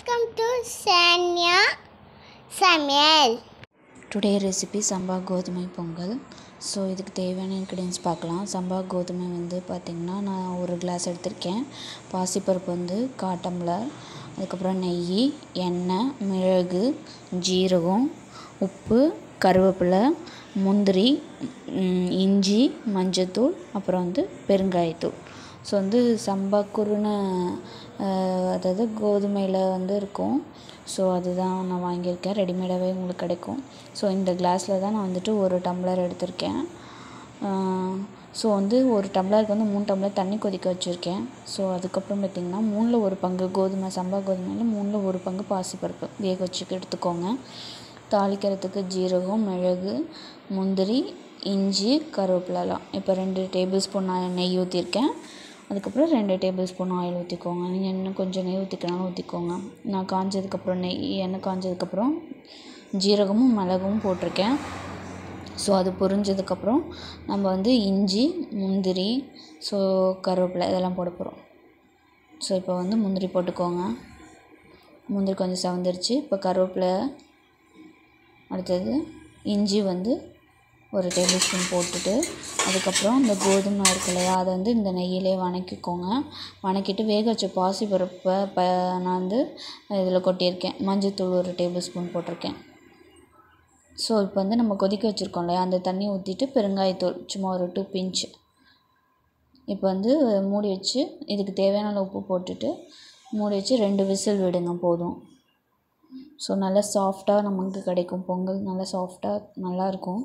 welcome to சான்யா சமையல் today recipe சம்பா கோதுமை பொங்கல் ஸோ இதுக்கு தேவையான இன்க்ரீடியன்ஸ் பார்க்கலாம் சம்பா கோதுமை வந்து பார்த்திங்கன்னா நான் ஒரு கிளாஸ் எடுத்திருக்கேன் பாசிப்பருப்பு வந்து கால் டம்ளர் அதுக்கப்புறம் நெய் எண்ணெய் மிளகு ஜீரகம் உப்பு கருவேப்பிலை முந்திரி ம், இஞ்சி மஞ்சத்தூள் அப்புறம் வந்து பெருங்காயத்தூள் ஸோ வந்து சம்பா குருண அஹ், அதாவது கோதுமையில் வந்து இருக்கும் ஸோ அதுதான் நான் வாங்கியிருக்கேன் ரெடிமேடாகவே உங்களுக்கு கிடைக்கும் ஸோ இந்த கிளாஸில் தான் நான் வந்துட்டு ஒரு டம்ளர் எடுத்திருக்கேன் ஸோ வந்து ஒரு டம்ளருக்கு வந்து மூணு டம்ளர் தண்ணி கொதிக்க வச்சுருக்கேன் ஸோ அதுக்கப்புறம் பார்த்திங்கன்னா மூணில் ஒரு பங்கு கோதுமை சம்பா கோதுமையில் மூணில் ஒரு பங்கு பாசிப்பருப்பு வேக வச்சுக்க எடுத்துக்கோங்க தாளிக்கிறதுக்கு ஜீரகம் மிளகு முந்திரி இஞ்சி கருவேப்பிலலாம் இப்போ ரெண்டு டேபிள் ஸ்பூன் நான் நெய் ஊற்றிருக்கேன் அதுக்கப்புறம் ரெண்டு டேபிள் ஸ்பூன் ஆயில் ஊற்றிக்கோங்க நீங்கள் இன்னும் கொஞ்சம் நெய் ஊற்றிக்கனாலும் ஊற்றிக்கோங்க நான் காஞ்சதுக்கப்புறம் நெய் எண்ணெய் காஞ்சதுக்கப்புறம் ஜீரகமும் மிளகும் போட்டிருக்கேன் ஸோ அது பொரிஞ்சதுக்கப்புறம் நம்ம வந்து இஞ்சி முந்திரி ஸோ கருவேப்பிலை இதெல்லாம் போட போகிறோம் ஸோ இப்போ வந்து முந்திரி போட்டுக்கோங்க முந்திரி கொஞ்சம் செவந்துருச்சு இப்போ கருவேப்பிலை அடுத்தது இஞ்சி வந்து ஒரு டேபிள் ஸ்பூன் போட்டுட்டு அதுக்கப்புறம் இந்த கோதுமை இருக்கு இல்லையா அதை வந்து இந்த நெய்யிலே வணக்கிக்கோங்க வணக்கிட்டு வேக வச்ச பாசி பருப்பை ப நான் வந்து இதில் கொட்டியிருக்கேன் மஞ்சத்தூள் ஒரு டேபிள் ஸ்பூன் போட்டிருக்கேன் ஸோ இப்போ வந்து நம்ம கொதிக்க வச்சுருக்கோம் இல்லையா அந்த தண்ணி ஊற்றிட்டு பெருங்காயத்தூள் சும்மா ஒரு டூ பிஞ்ச் இப்போ வந்து மூடி வச்சு இதுக்கு தேவையான அளவு உப்பு போட்டுட்டு மூடி வச்சு ரெண்டு விசில் விடுங்க போதும் ஸோ நல்லா சாஃப்டாக நமக்கு கிடைக்கும் பொங்கல் நல்லா சாஃப்டாக நல்லாயிருக்கும்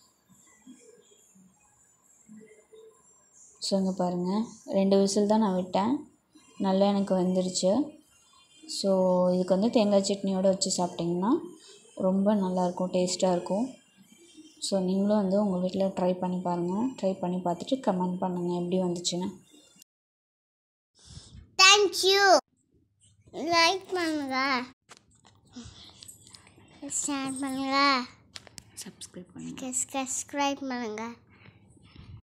ஸோ இங்கே பாருங்கள் ரெண்டு விசில் தான் நான் விட்டேன் நல்லா எனக்கு வெந்துருச்சு ஸோ இதுக்கு வந்து தேங்காய் சட்னியோடு வச்சு சாப்பிட்டிங்கன்னா ரொம்ப நல்லாயிருக்கும் டேஸ்ட்டாக இருக்கும் ஸோ நீங்களும் வந்து உங்கள் வீட்டில் ட்ரை பண்ணி பாருங்கள் ட்ரை பண்ணி பார்த்துட்டு கமெண்ட் பண்ணுங்கள் எப்படி வந்துச்சுன்னு தேங்க்யூ லைக் பண்ணுங்க ஷேர் பண்ணுங்க சப்ஸ்கிரைப் பண்ணுங்கள் சப்ஸ்கிரைப் பண்ணுங்க